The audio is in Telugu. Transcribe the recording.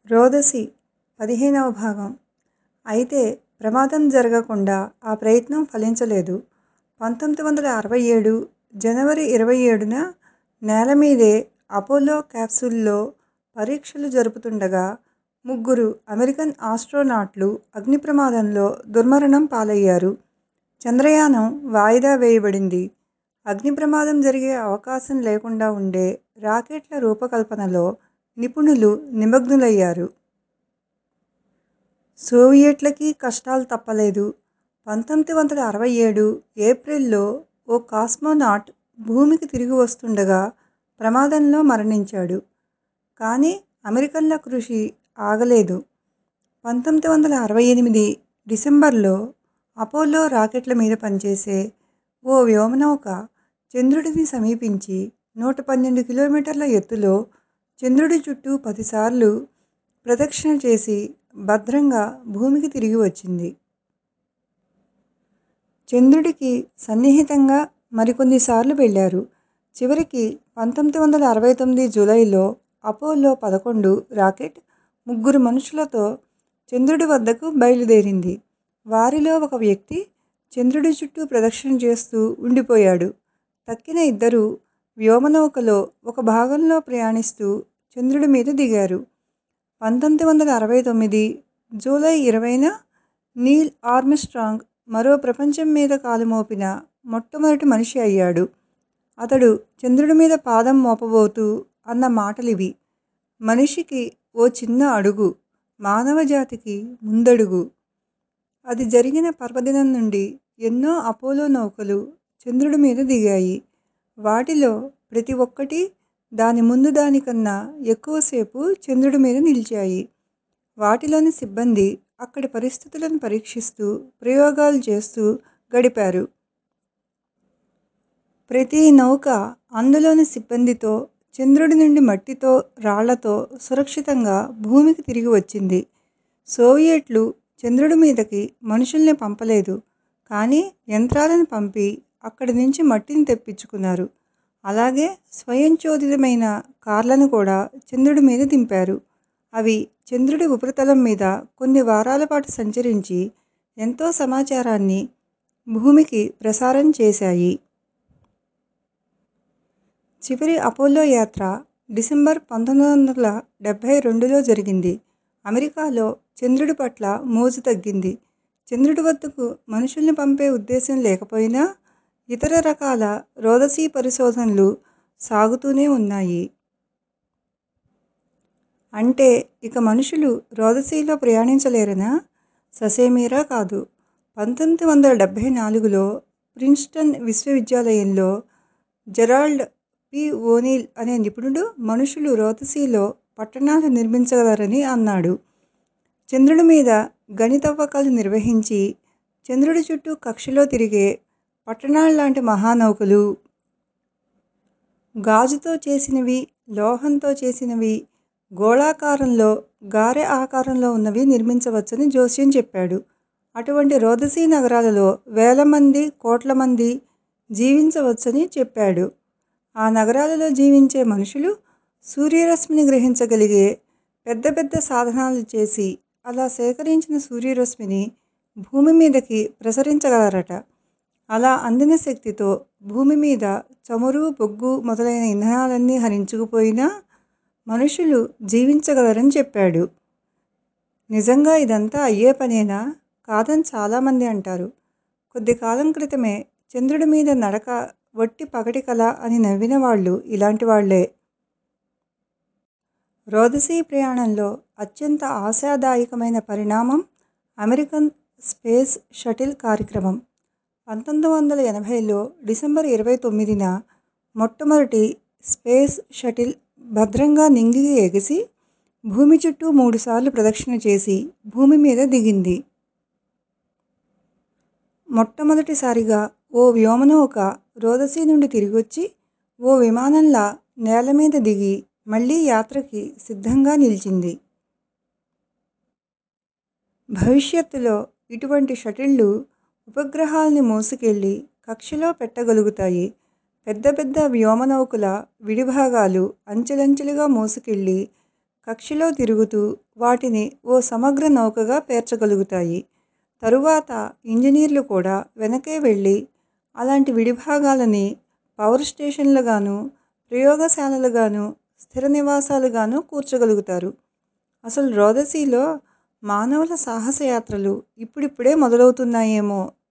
రోదసి పదిహేనవ భాగం అయితే ప్రమాదం జరగకుండా ఆ ప్రయత్నం ఫలించలేదు. పంతొమ్మిది వందల అరవై ఏడు జనవరి ఇరవై ఏడున నేలమీదే అపోలో క్యాప్సూల్లో పరీక్షలు జరుపుతుండగా ముగ్గురు అమెరికన్ ఆస్ట్రోనాట్లు అగ్నిప్రమాదంలో దుర్మరణం పాలయ్యారు. చంద్రయానం వాయిదా వేయబడింది. అగ్నిప్రమాదం జరిగే అవకాశం లేకుండా ఉండే రాకెట్ల రూపకల్పనలో నిపుణులు నిమగ్నులయ్యారు. సోవియట్లకీ కష్టాలు తప్పలేదు. పంతొమ్మిది వందల అరవై ఏడు ఏప్రిల్లో ఓ కాస్మోనాట్ భూమికి తిరిగి వస్తుండగా ప్రమాదంలో మరణించాడు. కానీ అమెరికన్ల కృషి ఆగలేదు. పంతొమ్మిది వందల అరవై ఎనిమిది డిసెంబర్లో అపోలో రాకెట్ల మీద పనిచేసే ఓ వ్యోమనౌక చంద్రుడిని సమీపించి నూట పన్నెండు కిలోమీటర్ల ఎత్తులో చంద్రుడి చుట్టూ పదిసార్లు ప్రదక్షిణ చేసి భద్రంగా భూమికి తిరిగి వచ్చింది. చంద్రుడికి సన్నిహితంగా మరికొన్నిసార్లు వెళ్లారు. చివరికి పంతొమ్మిది వందల అరవై తొమ్మిది జూలైలో అపోలో పదకొండు రాకెట్ ముగ్గురు మనుషులతో చంద్రుడి వద్దకు బయలుదేరింది. వారిలో ఒక వ్యక్తి చంద్రుడి చుట్టూ ప్రదక్షిణ చేస్తూ ఉండిపోయాడు. తక్కిన ఇద్దరు వ్యోమనౌకలో ఒక భాగంలో ప్రయాణిస్తూ చంద్రుడి మీద దిగారు. పంతొమ్మిది వందల అరవై తొమ్మిది జూలై ఇరవైన నీల్ ఆర్మ్స్ట్రాంగ్ మరో ప్రపంచం మీద కాలుమోపిన మొట్టమొదటి మనిషి అయ్యాడు. అతడు చంద్రుడి మీద పాదం మోపబోతూ అన్న మాటలివి. మనిషికి ఓ చిన్న అడుగు మానవజాతికి ముందడుగు అది జరిగిన పర్వదినం నుండి ఎన్నో అపోలో నౌకలు చంద్రుడి మీద దిగాయి. వాటిలో ప్రతి ఒక్కటీ దాని ముందు దానికన్నా ఎక్కువసేపు చంద్రుడి మీద నిలిచాయి. వాటిలోని సిబ్బంది అక్కడి పరిస్థితులను పరీక్షిస్తూ ప్రయోగాలు చేస్తూ గడిపారు. ప్రతి నౌక అందులోని సిబ్బందితో చంద్రుడి నుండి మట్టితో రాళ్లతో సురక్షితంగా భూమికి తిరిగి వచ్చింది. సోవియట్లు చంద్రుడి మీదకి మనుషుల్ని పంపలేదు. కానీ యంత్రాలను పంపి అక్కడి నుంచి మట్టిని తెప్పించుకున్నారు. అలాగే స్వయంచోదితమైన కార్లను కూడా చంద్రుడి మీద దింపారు. అవి చంద్రుడి ఉపరితలం మీద కొన్ని వారాలపాటు సంచరించి ఎంతో సమాచారాన్ని భూమికి ప్రసారం చేశాయి. చివరి అపోలో యాత్ర డిసెంబర్ పంతొమ్మిది వందల డెబ్బై రెండులో జరిగింది. అమెరికాలో చంద్రుడి పట్ల మోజు తగ్గింది. చంద్రుడి వద్దకు మనుషుల్ని పంపే ఉద్దేశం లేకపోయినా ఇతర రకాల రోదసీ పరిశోధనలు సాగుతూనే ఉన్నాయి. అంటే ఇక మనుషులు రోదసీలో ప్రయాణించలేరనా? ససేమిరా కాదు. పంతొమ్మిది వందల డెబ్బై నాలుగులో ప్రిన్స్టన్ విశ్వవిద్యాలయంలో జెరాల్డ్ పి. ఓనీల్ అనే నిపుణుడు మనుషులు రోదసీలో పట్టణాలు నిర్మించగలరని అన్నాడు. చంద్రుడి మీద గని తవ్వకాలు నిర్వహించి చంద్రుడి చుట్టూ కక్షలో తిరిగే పట్టణాల్లాంటి మహానౌకలు, గాజుతో చేసినవీ, లోహంతో చేసినవీ, గోళాకారంలో, గారె ఆకారంలో ఉన్నవీ నిర్మించవచ్చని జోస్యం చెప్పాడు. అటువంటి రోదసీ నగరాలలో వేలమంది, కోట్లమంది జీవించవచ్చని చెప్పాడు. ఆ నగరాలలో జీవించే మనుషులు సూర్యరశ్మిని గ్రహించగలిగే పెద్ద పెద్ద సాధనాలు చేసి అలా సేకరించిన సూర్యరశ్మిని భూమి మీదకి ప్రసరించగలరట. అలా అందిన శక్తితో భూమి మీద చమురు, బొగ్గు మొదలైన ఇంధనాలన్నీ హరించుకుపోయినా మనుషులు జీవించగలరని చెప్పాడు. నిజంగా ఇదంతా అయ్యే పనేనా? కాదని చాలామంది అంటారు. కొద్దికాలం క్రితమే చంద్రుడి మీద నడక వట్టి పగటి కల అని నవ్విన వాళ్లు ఇలాంటి వాళ్లే. రోదసీ ప్రయాణంలో అత్యంత ఆశాదాయకమైన పరిణామం అమెరికన్ స్పేస్ షటిల్ కార్యక్రమం. పంతొమ్మిది వందల ఎనభైలో డిసెంబర్ ఇరవై తొమ్మిదిన మొట్టమొదటి స్పేస్ షటిల్ భద్రంగా నింగికి ఎగిసి భూమి చుట్టూ మూడుసార్లు ప్రదక్షిణ చేసి భూమి మీద దిగింది. మొట్టమొదటిసారిగా ఓ వ్యోమనౌక రోదసీ నుండి తిరిగొచ్చి ఓ విమానంలా నేలమీద దిగి మళ్లీ యాత్రకి సిద్ధంగా నిలిచింది. భవిష్యత్తులో ఇటువంటి షటిళ్లు ఉపగ్రహాల్ని మోసుకెళ్లి కక్షలో పెట్టగలుగుతాయి. పెద్ద పెద్ద వ్యోమనౌకల విడిభాగాలు అంచెలంచెలుగా మోసుకెళ్లి కక్షలో తిరుగుతూ వాటిని ఓ సమగ్ర నౌకగా పేర్చగలుగుతాయి తరువాత ఇంజనీర్లు కూడా వెనకే వెళ్ళి అలాంటి విడిభాగాలని పవర్ స్టేషన్లుగాను ప్రయోగశాలలుగాను స్థిర నివాసాలుగాను కూర్చగలుగుతారు అసలు రోదసీలో మానవుల సాహసయాత్రలు ఇప్పుడిప్పుడే మొదలవుతున్నాయేమో